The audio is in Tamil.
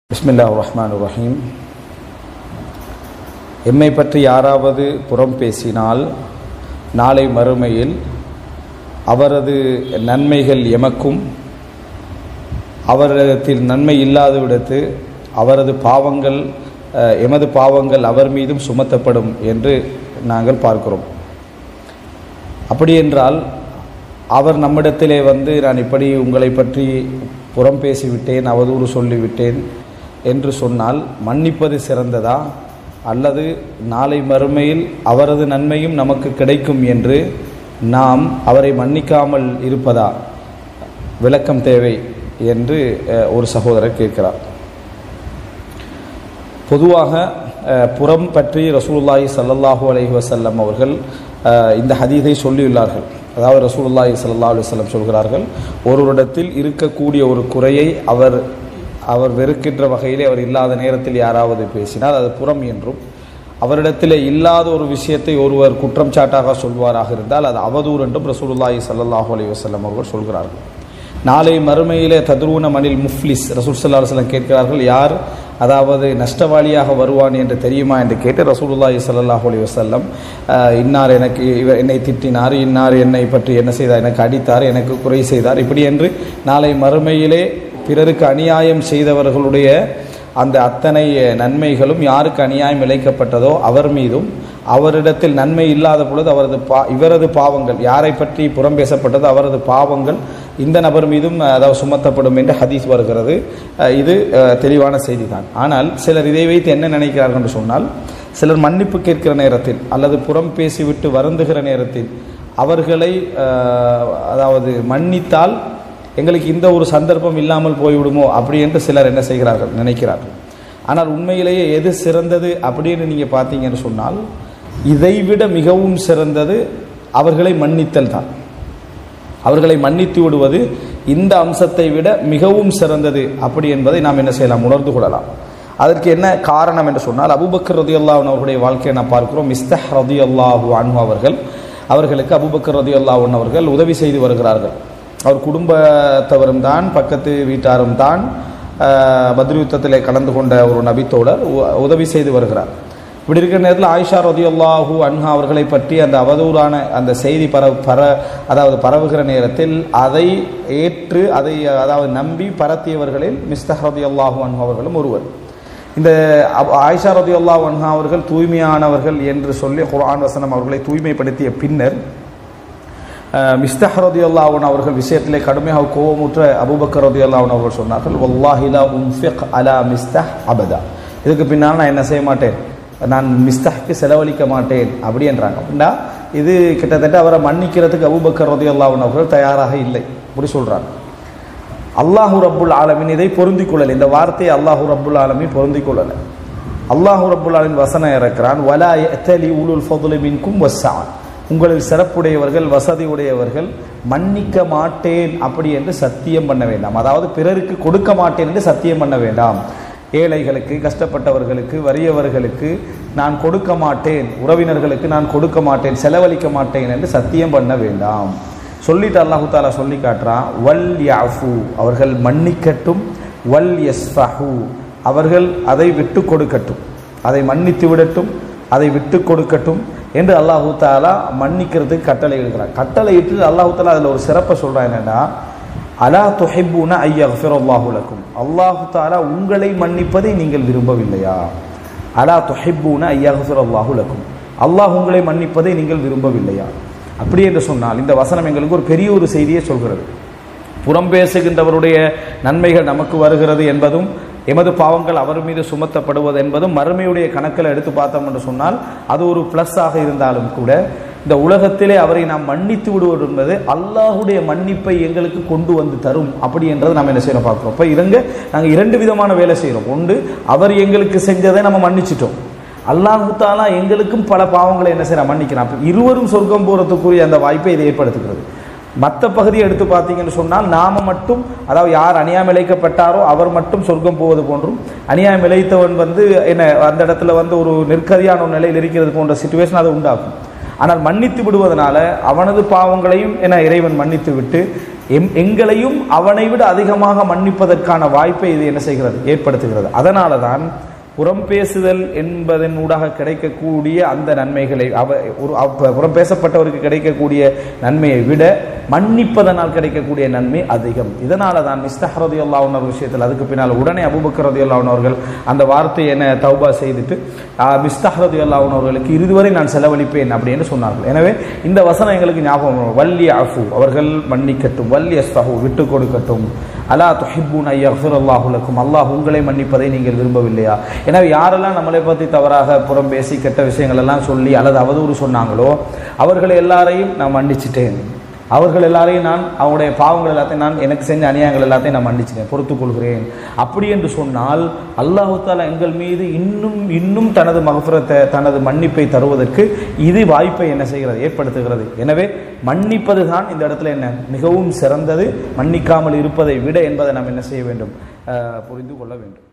பிஸ்மில்லா ரஹ்மான் ரஹீம் எம்மை பற்றி யாராவது புறம் பேசினால் நாளை மறுமையில் அவரது நன்மைகள் எமக்கும் அவரிடத்தில் நன்மை இல்லாத விடத்து அவரது பாவங்கள் அஹ், எமது பாவங்கள் அவர் மீதும் சுமத்தப்படும் என்று நாங்கள் பார்க்கிறோம் அப்படி என்றால் அவர் நம்மிடத்திலே வந்து நான் இப்படி உங்களை பற்றி புறம் பேசிவிட்டேன் அவதூறு சொல்லிவிட்டேன் என்று சொன்னால் மன்னிப்பது சிறந்ததா அல்லது நாளை மறுமையில் அவரது நன்மையும் நமக்கு கிடைக்கும் என்று நாம் அவரை மன்னிக்காமல் இருப்பதா விளக்கம் தேவை என்று அஹ், ஒரு சகோதரர் கேட்கிறார் பொதுவாக அஹ், புறம் பற்றி ரசூலுல்லாஹி ஸல்லல்லாஹு அலைஹி வஸல்லம் அவர்கள் அஹ், இந்த ஹதீஸை சொல்லியுள்ளார்கள் அதாவது ரசூலுல்லாஹி ஸல்லல்லாஹு அலைஹி வஸல்லம் சொல்கிறார்கள் ஒருவரிடத்தில் இருக்கக்கூடிய ஒரு குறையை அவர் அவர் வெறுக்கின்ற வகையிலே அவர் இல்லாத நேரத்தில் யாராவது பேசினால் அது புறம் என்றும் அவரிடத்திலே இல்லாத ஒரு விஷயத்தை ஒருவர் குற்றம் சாட்டாக சொல்வாராக இருந்தால் அது அவதூறு என்றும் ரசூலுல்லாஹி ஸல்லல்லாஹு அலைஹி வஸல்லம் அவர்கள் சொல்கிறார்கள் நாளை மறுமையிலே தத்ரூன மணில் முஃப்லிஸ் ரசூல் சல்லா அலுவலம் கேட்கிறார்கள் யார் அதாவது நஷ்டவாளியாக வருவான் என்று தெரியுமா என்று கேட்டு ரசூலுல்லாஹி ஸல்லல்லாஹு அலைஹி வஸல்லம் அஹ், இன்னார் எனக்கு இவர் என்னை திட்டினார் இன்னார் என்னை பற்றி என்ன செய்தார் எனக்கு அடித்தார் எனக்கு குறை செய்தார் இப்படி என்று நாளை மறுமையிலே பிறருக்கு அநியாயம் செய்தவர்களுடைய அந்த அத்தனை நன்மைகளும் யாருக்கு அநியாயம் இழைக்கப்பட்டதோ அவர் மீதும் அவரிடத்தில் நன்மை இல்லாத பொழுது அவரது பா இவரது பாவங்கள் யாரை பற்றி புறம் பேசப்பட்டதோ அவரது பாவங்கள் இந்த நபர் மீதும் அஹ், அதாவது சுமத்தப்படும் என்று ஹதீஸ் வருகிறது அஹ், இது அஹ், தெளிவான செய்தி தான் ஆனால் சிலர் இதை வைத்து என்ன நினைக்கிறார்கள் என்று சொன்னால் சிலர் மன்னிப்பு கேட்கிற நேரத்தில் அல்லது புறம் பேசிவிட்டு வருந்துகிற நேரத்தில் அவர்களை அஹ், அதாவது மன்னித்தால் எங்களுக்கு இந்த ஒரு சந்தர்ப்பம் இல்லாமல் போய்விடுமோ அப்படி என்று சிலர் என்ன செய்கிறார்கள் நினைக்கிறார்கள் ஆனால் உண்மையிலேயே எது சிறந்தது அப்படின்னு நீங்கள் பார்த்தீங்கன்னு சொன்னால் இதைவிட மிகவும் சிறந்தது அவர்களை மன்னித்தல் தான் அவர்களை மன்னித்து விடுவது இந்த அம்சத்தை விட மிகவும் சிறந்தது அப்படி என்பதை நாம் என்ன செய்யலாம் உணர்ந்து கொள்ளலாம் அதற்கு என்ன காரணம் என்று சொன்னால் அபூபக்கர் ரதி அல்லாஹன் அவர்களுடைய வாழ்க்கையை நாம் பார்க்கிறோம் மிஸ்தஹ் ரதி அல்லாஹு அன்ஹு அவர்கள் அவர்களுக்கு அபூபக்கர் ரதி அல்லாஹன் அவர்கள் உதவி செய்து வருகிறார்கள் அவர் குடும்பத்தவரும் தான் பக்கத்து வீட்டாரும் தான் ஆஹ், பத்ர் யுத்தத்திலே கலந்து கொண்ட ஒரு நபித்தோழர் உ- உதவி செய்து வருகிறார் இப்படி இருக்கிற நேரத்தில் ஆயிஷா ரதியுல்லாஹு அன்ஹா அவர்களை பற்றி அந்த அவதூறான அந்த செய்தி பரவ பர அதாவது பரவுகிற நேரத்தில் அதை ஏற்று அதை அதாவது நம்பி பரத்தியவர்களில் மிஸ்தஹ் ரதியுல்லாஹு அன்ஹா அவர்களும் ஒருவர் இந்த அப்- ஆயிஷா ரதியுல்லாஹு அன்ஹா அவர்கள் தூய்மையானவர்கள் என்று சொல்லி குர்ஆன் வசனம் அவர்களை தூய்மைப்படுத்திய பின்னர் அஹ், மிஸ்தஹ் ரதியுல்லாஹன் அவர்கள் விஷயத்திலே கடுமையாக கோபமுற்ற அபூபக்கர் ரதியுல்லாஹன் அவர்கள் சொன்னார்கள் வல்லாஹிலா உன்ஃபிக் அலா மிஸ்தஹ் அபதா இதுக்கு பின்னால் நான் என்ன செய்ய மாட்டேன் நான் மிஸ்தஹ்க்கு செலவழிக்க மாட்டேன் அப்படி என்றாங்க அப்படின்னா இது கிட்டத்தட்ட அவரை மன்னிக்கிறதுக்கு அபூபக்கர் ரதியுல்லாஹன் அவர்கள் தயாராக இல்லை அப்படி சொல்றாங்க அல்லாஹு ரப்புல் ஆலமின் இதை பொருந்திக் கொள்ளலை இந்த வார்த்தையை அல்லாஹு ரப்புல் ஆலமின் பொருந்திக் கொள்ளலை அல்லாஹு ரப்புல் ஆலமின் வசனம் இறக்கிறான் வலா எத்தலி உலுல் ஃபதுலி மின்கும் வஸ்ஸான் உங்களில் சிறப்புடையவர்கள் வசதி உடையவர்கள் மன்னிக்க மாட்டேன் அப்படி என்று சத்தியம் பண்ண வேண்டாம் அதாவது பிறருக்கு கொடுக்க மாட்டேன் என்று சத்தியம் பண்ண வேண்டாம் ஏழைகளுக்கு கஷ்டப்பட்டவர்களுக்கு வறியவர்களுக்கு நான் கொடுக்க மாட்டேன் உறவினர்களுக்கு நான் கொடுக்க மாட்டேன் செலவழிக்க மாட்டேன் என்று சத்தியம் பண்ண வேண்டாம் சொல்லிட்டு அல்லாஹு தாலா சொல்லி காட்டுறான் வல் யாஃபு அவர்கள் மன்னிக்கட்டும் வல் யஸ்ஃபஹு அவர்கள் அதை விட்டு கொடுக்கட்டும் அதை மன்னித்து விடட்டும் அதை விட்டு கொடுக்கட்டும் என்று அல்லாஹு தாலா மன்னிக்கிறதுக்கு கட்டளை இருக்கிறான் கட்டளை இட்டு அல்லாஹு தாலா அதில் ஒரு சிறப்பை சொல்றான் என்னன்னா அலா துஹிப்புன ஐயஃபிரல்லாஹு லக்கும் அல்லாஹு தாலா உங்களை மன்னிப்பதை நீங்கள் விரும்பவில்லையா அலா துஹிப்புன ஐயஃபிரல்லாஹு லக்கும் அல்லாஹ் உங்களை மன்னிப்பதை நீங்கள் விரும்பவில்லையா அப்படி என்று சொன்னால் இந்த வசனம் எங்களுக்கு ஒரு பெரிய ஒரு செய்தியை சொல்கிறது புறம் பேசுகின்றவருடைய நன்மைகள் நமக்கு வருகிறது என்பதும் எமது பாவங்கள் அவர் மீது சுமத்தப்படுவது என்பதும் மறுமையுடைய கணக்கில் எடுத்து பார்த்தோம் என்று சொன்னால் அது ஒரு பிளஸ் ஆக இருந்தாலும் கூட இந்த உலகத்திலே அவரை நாம் மன்னித்து விடுவது என்பது அல்லாஹுடைய மன்னிப்பை எங்களுக்கு கொண்டு வந்து தரும் அப்படி என்றதை நம்ம என்ன செய்யணும் பார்க்கிறோம் இப்போ இருங்க நாங்கள் இரண்டு விதமான வேலை செய்கிறோம் ஒன்று அவர் எங்களுக்கு செஞ்சதை நம்ம மன்னிச்சிட்டோம் அல்லாஹு தாலா எங்களுக்கும் பல பாவங்களை என்ன செய்யறான் மன்னிக்கிறான் அப்ப இருவரும் சொர்க்கம் போறதுக்குரிய அந்த வாய்ப்பை இது ஏற்படுத்துகிறது மற்ற பகுதியை எடுத்து பார்த்தீங்கன்னு சொன்னால் நாம மட்டும் அதாவது யார் அநியாயம் இழைக்கப்பட்டாரோ அவர் மட்டும் சொர்க்கம் போவது போன்றும் அநியாயம் இழைத்தவன் வந்து என்ன அந்த இடத்துல வந்து ஒரு நிற்கதியான ஒரு நிலையில் இருக்கிறது போன்ற சுச்சுவேஷன் அதை உண்டாக்கும் ஆனால் மன்னித்து விடுவதனால அவனது பாவங்களையும் என இறைவன் மன்னித்து விட்டு எம் எங்களையும் அவனை விட அதிகமாக மன்னிப்பதற்கான வாய்ப்பை இது என்ன செய்கிறது ஏற்படுத்துகிறது அதனால தான் புறம் பேசுதல் என்பதன் ஊடாக கிடைக்கக்கூடிய அந்த நன்மைகளை அவ ஒரு அவ- புறம் பேசப்பட்டவருக்கு கிடைக்கக்கூடிய நன்மையை விட மன்னிப்பதனால் கிடைக்கக்கூடிய நன்மை அதிகம் இதனால தான் மிஸ்தஹரதி அல்லாஹ் விஷயத்தில் அதுக்கு பின்னால் உடனே அபுபக்கர் ரதி அவர்கள் அந்த வார்த்தையை என்ன தௌபா செய்துட்டு மிஸ்தஹரதி அல்லாஹ் அவர்களுக்கு இறுதி வரை நான் செலவழிப்பேன் அப்படின்னு சொன்னார்கள் எனவே இந்த வசனம் எங்களுக்கு ஞாபகம் வரும். வல்லி அஃபு அவர்கள் மன்னிக்கட்டும் வல்லி அஸ்தஹு விட்டு கொடுக்கட்டும் அலா துஹிப்பூன் ஐயஃபிரல்லாஹு லக்கும் அல்லாஹ் உங்களை மன்னிப்பதை நீங்கள் விரும்பவில்லையா எனவே யாரெல்லாம் நம்மளை பற்றி தவறாக புறம் பேசி கெட்ட விஷயங்கள் எல்லாம் சொல்லி அல்லது அவதூறு சொன்னாங்களோ அவர்களை எல்லாரையும் நான் மன்னிச்சிட்டேன் அவர்கள் எல்லாரையும் நான் அவங்களுடைய பாவங்கள் எல்லாத்தையும் நான் எனக்கு செஞ்ச அநியாயங்கள் எல்லாத்தையும் நான் மன்னிச்சிட்டேன் பொறுத்துக் கொள்கிறேன் அப்படி என்று சொன்னால் அல்லாஹு தாலா எங்கள் மீது இன்னும் இன்னும் தனது மகஃபரத்தை தனது மன்னிப்பை தருவதற்கு இது வாய்ப்பை என்ன செய்கிறது ஏற்படுத்துகிறது எனவே மன்னிப்பது தான் இந்த இடத்துல என்ன மிகவும் சிறந்தது மன்னிக்காமல் இருப்பதை விட என்பதை நாம் என்ன செய்ய வேண்டும் அஹ், புரிந்து கொள்ள வேண்டும்